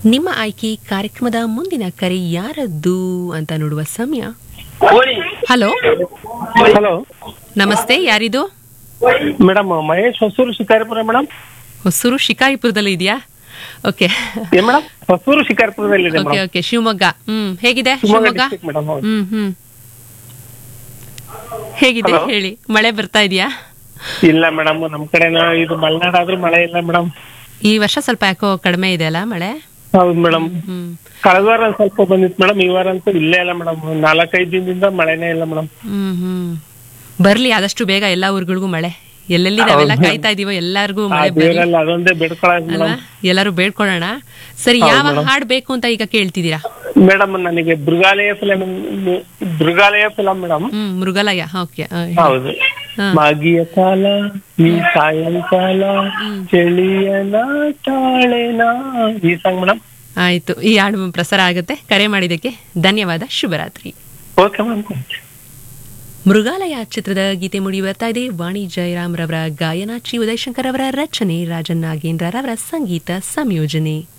ನಿಮ್ಮ ಆಯ್ಕೆ ಕಾರ್ಯಕ್ರಮದ ಮುಂದಿನ ಕರೆ ಯಾರದ್ದು ಅಂತ ನೋಡುವ ಸಮಯ ಹಲೋ ಹಲೋ ನಮಸ್ತೆ ಯಾರಿದು ಮೇಡಮ್ ಮಹೇಶ್ ಹೊಸೂರು ಶಿಕಾರಿಪುರ ಮೇಡಮ್ ಹೊಸೂರು ಶಿಕಾರಿಪುರದಲ್ಲಿ ಇದೆಯಾ ಓಕೆ ಏನ್ ಮೇಡಮ್ ಹೊಸೂರು ಶಿಕಾರಿಪುರದಲ್ಲಿ ಇದೆ ಓಕೆ ಮೇಡಮ್ ಓಕೆ ಶಿವಮೊಗ್ಗ ಹ್ಮ್ ಹೇಗಿದೆ ಶಿವಮೊಗ್ಗ ಶಿವಮೊಗ್ಗ ಡಿಸ್ಟ್ರಿಕ್ಟ್ ಮೇಡಮ್ ಹೌದು ಹ್ಮ್ ಹ್ಮ್ ಹೇಗಿದೆ Hello? ಹೇಳಿ ಮಳೆ ಬರ್ತಾ ಇದೆಯಾ ಇಲ್ಲ ಮೇಡಮ್ ನಮ್ ಕಡೆನ ಇದು ಮಲೆನಾಡ್ ಆದ್ರೂ ಮಳೆ ಇಲ್ಲ ಮೇಡಮ್ ಈ ವರ್ಷ ಸ್ವಲ್ಪ ಯಾಕೋ ಕಡಿಮೆ ಇದೆ ಅಲ್ಲ ಮಳೆ ಹೌದು ಮೇಡಮ್ ಹ್ಮ್ ಕಳೆದ ವಾರ ಒಂದ್ ಸ್ವಲ್ಪ ಬಂದಿತ್ತು ಮೇಡಮ್ ಈ ವಾರ ಅಂತೂ ಇಲ್ಲೇ ಇಲ್ಲ ಮೇಡಮ್ ನಾಲ್ಕೈದು ದಿನದಿಂದ ಮಳೆನೇ ಇಲ್ಲ ಮೇಡಮ್ ಹ್ಮ್ ಹ್ಮ್ ಬರ್ಲಿ ಆದಷ್ಟು ಬೇಗ ಎಲ್ಲಾ ಊರುಗಳಿಗೂ ಮಳೆ ಎಲ್ಲೆಲ್ಲಿ ನಾವೆಲ್ಲ ಹೌದು. ಕಾಯ್ತಾ ಇದೀವೋ ಎಲ್ಲಾರ್ಗೂ ಆ ಮಳೆ ಬರ್ಲಿ ದೇವರಲ್ಲಿ ಅದೊಂದೇ ಬೇಡ್ಕೊಳ್ಳೋದು ಅಲ್ವಾ ಮೇಡಮ್ ಎಲ್ಲರೂ ಬೇಡ್ಕೊಳ್ಳೋಣ ಸರಿ ಹೌದು ಯಾವ madam. ಹಾಡ್ ಬೇಕು ಅಂತ ಈಗ ಕೇಳ್ತಿದ್ದೀರಾ ಮೇಡಮ್ ನನಗೆ ಮೃಗಾಲಯ ಫಿಲಂ ಮೃಗಾಲಯ ಫಿಲಂ ಮೇಡಮ್ ಹ್ಮ್ ಮೃಗಾಲಯ ಓಕೆ ಹೌದು ಹಾ. ಮಾಗಿಯ ಕಾಲ ಈ ಸಾಯಂಕಾಲ ಚಳಿಯನ ತಾಳೆನ ಈ ಸಾಂಗ್ ಮೇಡಮ್ ಆಯ್ತು ಈ ಹಾಡು ಪ್ರಸಾರ ಆಗುತ್ತೆ ಕರೆ ಮಾಡಿದ್ದಕ್ಕೆ ಧನ್ಯವಾದ ಶುಭರಾತ್ರಿ ಓಕೆ ಮ್ಯಾಮ್ ಮೃಗಾಲಯ ಚಿತ್ರದ ಗೀತೆ ಮುಡಿ ಬರ್ತಾ ಇದೆ ವಾಣಿ ಜಯರಾಮ್ ರವರ ಗಾಯನ ಚಿ ಉದಯಶಂಕರ್ ಅವರ ರಚನೆ ರಾಜನ್ ನಾಗೇಂದ್ರ ರವರ ಸಂಗೀತ ಸಂಯೋಜನೆ